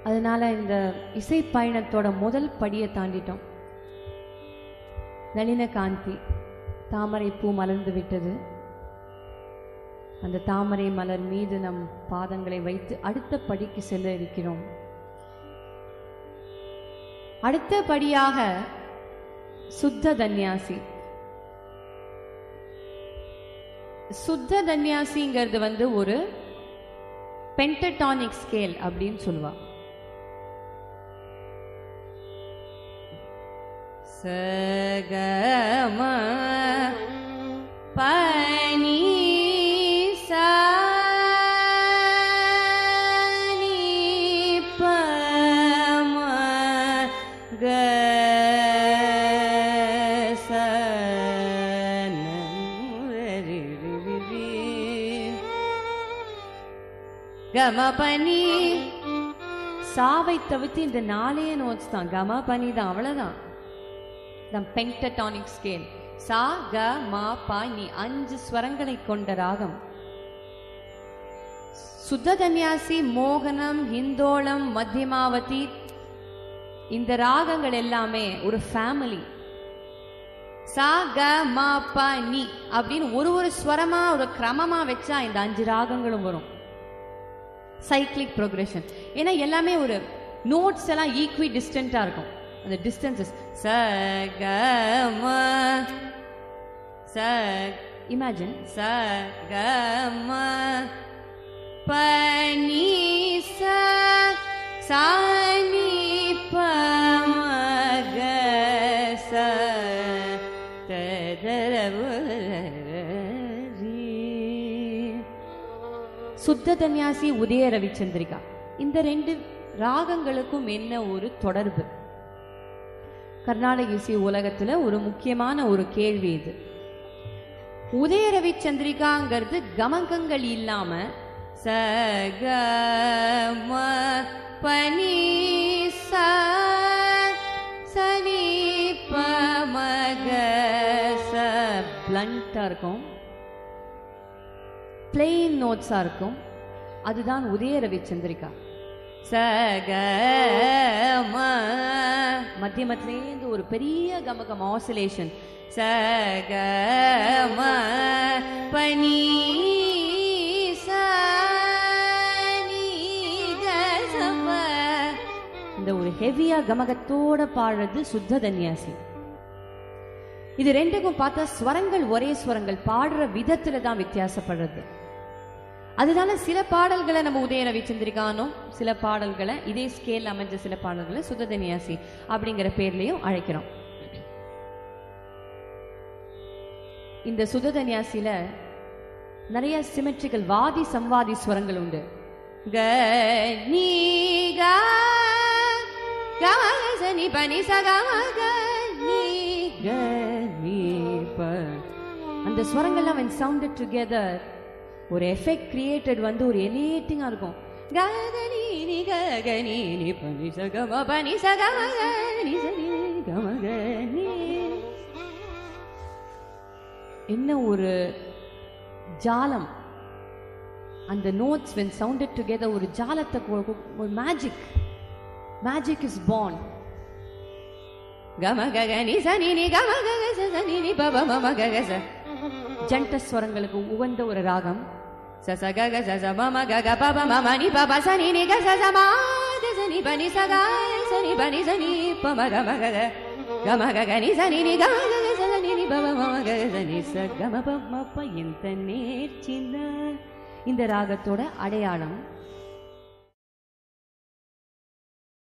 அதனால இந்த இசை பயணத்தோட முதல் படியை தாண்டிட்டோம் நளின காந்தி தாமரை பூ மலர்ந்து விட்டது அந்த தாமரை மலர் மீது நம் பாதங்களை வைத்து அடுத்த படிக்கு செல்ல இருக்கிறோம் அடுத்த படியாக சுத்த தன்யாசி சுத்த தன்யாசிங்கிறது வந்து ஒரு பென்டடானிக் ஸ்கேல் அப்படின்னு சொல்லுவா சகம பனி சானி பம க கம பனி சாவை தவிர்த்து இந்த நாலே நோட்ஸ் தான் கம பனி தான் அவ்வளவுதான் நம் பென்டடானிக் ஸ்கேல் சா க மா பா நீ அஞ்சு ஸ்வரங்களை கொண்ட ராகம் சுத்த தன்யாசி மோகனம் ஹிந்தோளம் மத்தியமாவதி இந்த ராகங்கள் எல்லாமே ஒரு ஃபேமிலி சா க மா ப நீ அப்படின்னு ஒரு ஒரு ஸ்வரமா ஒரு கிரமமா வச்சா இந்த அஞ்சு ராகங்களும் வரும் சைக்ளிக் ப்ரோக்ரஷன் ஏன்னா எல்லாமே ஒரு நோட்ஸ் எல்லாம் ஈக்வி டிஸ்டன்டா இருக்கும் அந்த டிஸ்டன்சஸ் ச க ம ச இமேஜின் ச க ம ப நீ ச சா நீ ப ம க ச த த ர வ ரி. சுத்த தன்யாசி உதய ரவிச்சந்திரிகா இந்த ரெண்டு ராகங்களுக்கும் என்ன ஒரு தொடர்பு கர்நாடக இசை உலகத்துல ஒரு முக்கியமான ஒரு கேள்வி இது உதய ரவிச்சந்திரிகாங்கிறது கமகங்கள் இல்லாம ச க ம பனி ச சனி ப ம க ச பிளண்டா இருக்கும் பிளெயின் நோட்ஸா இருக்கும் அதுதான் உதய ரவிச்சந்திரிகா ச க ம மத்தியமத்திலேருந்து ஒரு பெரிய கமகம் ஆசிலேஷன் ச க ம பனி ச நீ க ச ப. இந்த ஒரு ஹெவியா கமகத்தோட பாடுறது சுத்த தன்யாசி இது ரெண்டுக்கும் பார்த்தா ஸ்வரங்கள் ஒரே ஸ்வரங்கள் பாடுற விதத்துல தான் வித்தியாசப்படுறது அதனால சில பாடல்களை நம்ம உதய ரவிச்சந்திரிகானும் சில பாடல்களை இதே ஸ்கேல் அமைஞ்ச சில பாடல்களை சுததன்யாசி அப்படிங்கிற பேர்லயும் அழைக்கிறோம் இந்த சுததன்யாசில நிறைய சிமெட்ரிக்கல் வாதி சம்வாதி ஸ்வரங்கள் உண்டு க நீ க க ச நி ப நி ச க ம க நீ க நீ ப அந்த ஸ்வரங்கள்லாம் when sounded together ஒரு எஃபெக்ட் கிரியேட்டட் வந்து ஒரு எலியேட்டிங்கா இருக்கும் கதனி நி க க நீ நி ப நி ச க ம ப நி ச க ம க நி ச நி க ம க நீ என்ன ஒரு ஜாலம் அந்த நோட்ஸ் when sounded together ஒரு ஜாலத்தை கொ- கொ- ஒரு மேஜிக் மேஜிக் இஸ் born கம க க நி ச நி நி கம க க ச ச நி நி ப ப ம ம க க ச ஜண்ட ஸ்வரங்களுக்கு உகந்த ஒரு ராகம் ச ச க க ச ச ம ம க க ப ப ம ம நி ப ப ச நி நி க ச ச ம க ச நி ப நி ச க ச நி ப நி ச நி ப ம க ம க க க ம க க நி ச நி நி க ம க க ச ச நி நி ப ப ம ம க க ச நி ச க ம ப ம ப இந்த நேர்ச்சின இந்த ராகத்தோட அடையாளம்